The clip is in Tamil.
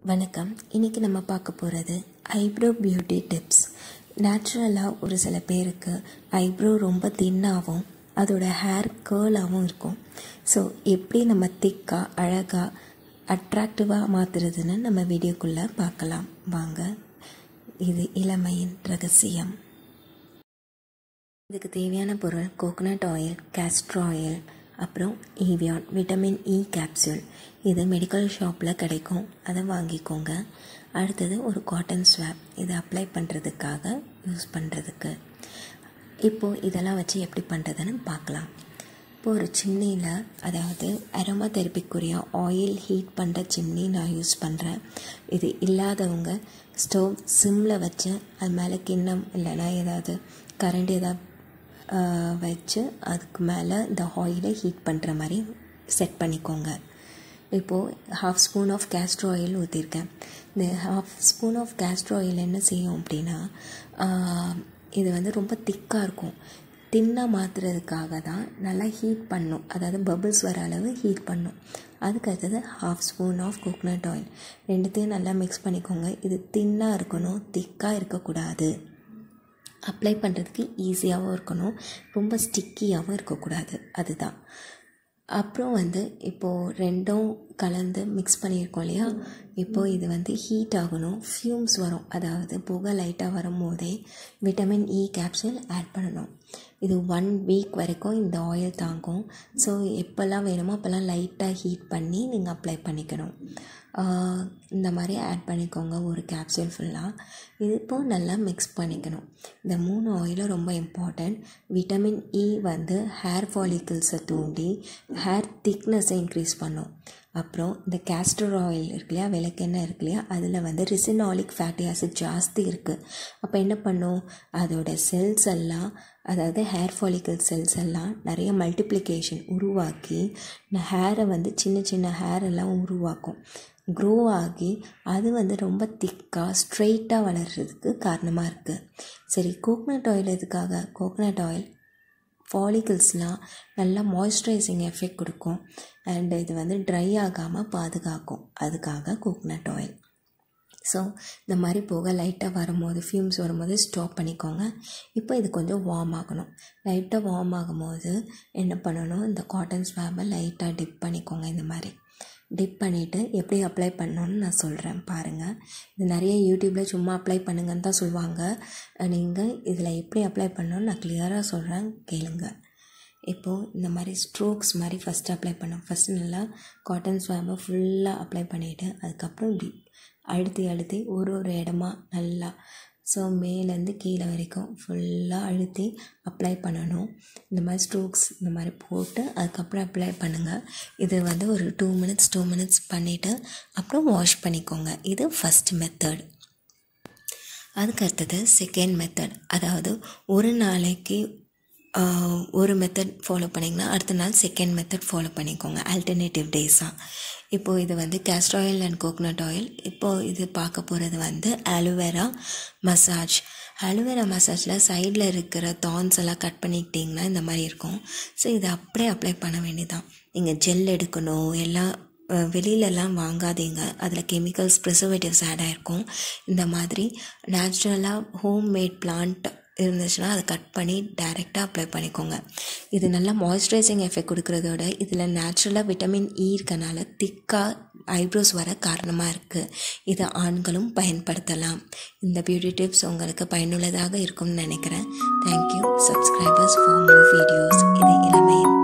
வணக்கம் இன்றைக்கி நம்ம பார்க்க போகிறது ஐப்ரோ பியூட்டி டிப்ஸ் நேச்சுரலாக ஒரு சில பேருக்கு ஐப்ரோ ரொம்ப தின்னாகவும் அதோட ஹேர் கேர்லாகவும் இருக்கும் ஸோ எப்படி நம்ம திக்காக அழகாக அட்ராக்டிவாக மாற்றுறதுன்னு நம்ம வீடியோக்குள்ளே பார்க்கலாம் வாங்க இது இளமையின் ரகசியம் இதுக்கு தேவையான பொருள் கோகனட் ஆயில் கேஸ்ட்ர் ஆயில் அப்புறம் ஈவியான் விட்டமின் இ கேப்சூல் இது மெடிக்கல் ஷாப்பில் கிடைக்கும் அதை வாங்கிக்கோங்க அடுத்தது ஒரு காட்டன் ஸ்வாப் இதை அப்ளை பண்ணுறதுக்காக யூஸ் பண்ணுறதுக்கு இப்போது இதெல்லாம் வச்சு எப்படி பண்ணுறதுன்னு பார்க்கலாம் இப்போ ஒரு சிம்னியில் அதாவது அரோமா தெரப்பிக்குரிய ஆயில் ஹீட் பண்ணுற சிம்னி நான் யூஸ் பண்ணுறேன் இது இல்லாதவங்க ஸ்டவ் சிம்மில் வச்சு அது மேலே கிண்ணம் இல்லைன்னா ஏதாவது கரண்ட் ஏதாவது வச்சு அதுக்கு மேலே இந்த ஆயிலை ஹீட் பண்ணுற மாதிரி செட் பண்ணிக்கோங்க இப்போது half spoon of castor oil ஊற்றிருக்கேன் இந்த half spoon of castor oil என்ன செய்யும் அப்படின்னா இது வந்து ரொம்ப திக்காக இருக்கும் தின்னாக மாற்றுறதுக்காக தான் நல்லா ஹீட் பண்ணும் அதாவது பபிள்ஸ் வர அளவு ஹீட் பண்ணும் அதுக்கு அடுத்தது half spoon of coconut oil ரெண்டுத்தையும் நல்லா மிக்ஸ் பண்ணிக்கோங்க இது தின்னாக இருக்கணும் திக்காக இருக்கக்கூடாது அப்ளை பண்ணுறதுக்கு ஈஸியாகவும் இருக்கணும் ரொம்ப ஸ்டிக்கியாகவும் இருக்கக்கூடாது அதுதான் அப்புறம் வந்து இப்போது ரெண்டும் கலந்து மிக்ஸ் பண்ணியிருக்கோம் இல்லையா இப்போது இது வந்து ஹீட் ஆகணும் ஃப்யூம்ஸ் வரும் அதாவது புகை லைட்டாக வரும்போதே விட்டமின் இ கேப்சூல் ஆட் பண்ணணும் இது ஒன் வீக் வரைக்கும் இந்த ஆயில் தாங்கும் ஸோ எப்போல்லாம் வேணுமோ அப்போல்லாம் லைட்டாக ஹீட் பண்ணி நீங்கள் அப்ளை பண்ணிக்கணும் இந்த மாதிரி ஆட் பண்ணிக்கோங்க ஒரு கேப்சூல் ஃபுல்லாக இது இப்போ நல்லா மிக்ஸ் பண்ணிக்கணும் இந்த மூணு ஆயிலும் ரொம்ப இம்பார்ட்டண்ட் விட்டமின் இ வந்து ஹேர் ஃபாலிக்கிள்ஸை தூண்டி ஹேர் திக்னஸை இன்க்ரீஸ் பண்ணும் அப்புறம் இந்த கேஸ்டர் ஆயில் இருக்கு இல்லையா விளக்கெண்ணெய் இருக்கு இல்லையா அதில் வந்து ரிசினாலிக் ஃபேட்டி ஆசிட் ஜாஸ்தி இருக்குது அப்போ என்ன பண்ணும் அதோட செல்ஸ் எல்லாம் அதாவது ஹேர் ஃபாலிக்கல் செல்ஸ் எல்லாம் நிறைய மல்டிப்ளிகேஷன் உருவாக்கி ஹேரை வந்து சின்ன சின்ன ஹேர் எல்லாம் உருவாக்கும் க்ரோ ஆகி அது வந்து ரொம்ப திக்காக ஸ்ட்ரெயிட்டாக வளர்கிறதுக்கு காரணமாக இருக்குது சரி கோக்னட் ஆயில் எதுக்காக கோக்னட் ஆயில் ஃபாலிகிள்ஸ்லாம் நல்லா மாய்ஸ்சரைசிங் எஃபெக்ட் கொடுக்கும் அண்ட் இது வந்து ட்ரை ஆகாமல் பாதுகாக்கும் அதுக்காக கோக்னட் ஆயில் ஸோ இந்த மாதிரி போக லைட்டாக வரும்போது ஃபியூம்ஸ் வரும்போது ஸ்டாப் பண்ணிக்கோங்க இப்போ இது கொஞ்சம் வார்ம் ஆகணும் லைட்டாக வார்ம் ஆகும்போது என்ன பண்ணணும் இந்த காட்டன் ஸ்வாபை லைட்டாக டிப் பண்ணிக்கோங்க இந்த மாதிரி டிப் பண்ணிவிட்டு எப்படி அப்ளை பண்ணணுன்னு நான் சொல்கிறேன் பாருங்கள் இது நிறைய யூடியூப்பில் சும்மா அப்ளை பண்ணுங்கன்னு தான் சொல்லுவாங்க நீங்கள் இதில் எப்படி அப்ளை பண்ணணும்னு நான் கிளியராக சொல்கிறேன் கேளுங்க இப்போது இந்த மாதிரி ஸ்ட்ரோக்ஸ் மாதிரி ஃபஸ்ட்டு அப்ளை பண்ணோம் ஃபஸ்ட்டு நல்லா காட்டன் ஸ்வாம்பை ஃபுல்லாக அப்ளை பண்ணிவிட்டு அதுக்கப்புறம் இப்படி அழுத்தி அழுத்தி ஒரு ஒரு இடமா நல்லா ஸோ மேலேருந்து கீழே வரைக்கும் ஃபுல்லாக அழுத்தி அப்ளை பண்ணணும் இந்த மாதிரி ஸ்ட்ரோக்ஸ் இந்த மாதிரி போட்டு அதுக்கப்புறம் அப்ளை பண்ணுங்கள் இது வந்து ஒரு டூ மினிட்ஸ் டூ மினிட்ஸ் பண்ணிவிட்டு அப்புறம் வாஷ் பண்ணிக்கோங்க இது ஃபஸ்ட் மெத்தட் அதுக்கு அடுத்தது செகண்ட் மெத்தட் அதாவது ஒரு நாளைக்கு ஒரு மெத்தட் ஃபாலோ பண்ணிங்கன்னா அடுத்த நாள் செகண்ட் மெத்தட் ஃபாலோ பண்ணிக்கோங்க ஆல்டர்னேட்டிவ் டேஸாக இப்போது இது வந்து castor oil and coconut oil இப்போது இது பார்க்க போகிறது வந்து ஆலோவேரா மசாஜ் அலோவேரா மசாஜில் சைடில் இருக்கிற தான்ஸ் எல்லாம் கட் பண்ணிக்கிட்டிங்கன்னா இந்த மாதிரி இருக்கும் ஸோ இதை அப்படியே அப்ளை பண்ண வேண்டியதான் நீங்கள் ஜெல் எடுக்கணும் எல்லாம் வெளியிலலாம் வாங்காதீங்க அதில் கெமிக்கல்ஸ் ப்ரிசர்வேட்டிவ்ஸ் ஆட் ஆகிருக்கும் இந்த மாதிரி நேச்சுரலாக ஹோம் மேட் பிளான்ட் இருந்துச்சுன்னா அதை கட் பண்ணி டைரெக்டாக அப்ளை பண்ணிக்கோங்க இது நல்லா மாய்ஸ்சரைசிங் எஃபெக்ட் கொடுக்குறதோட இதில் நேச்சுரலாக விட்டமின் இ இருக்கனால திக்காக ஐப்ரோஸ் வர காரணமாக இருக்குது இதை ஆண்களும் பயன்படுத்தலாம் இந்த பியூட்டி டிப்ஸ் உங்களுக்கு பயனுள்ளதாக இருக்கும்னு நினைக்கிறேன் thank you subscribers for more videos இது இளமையின்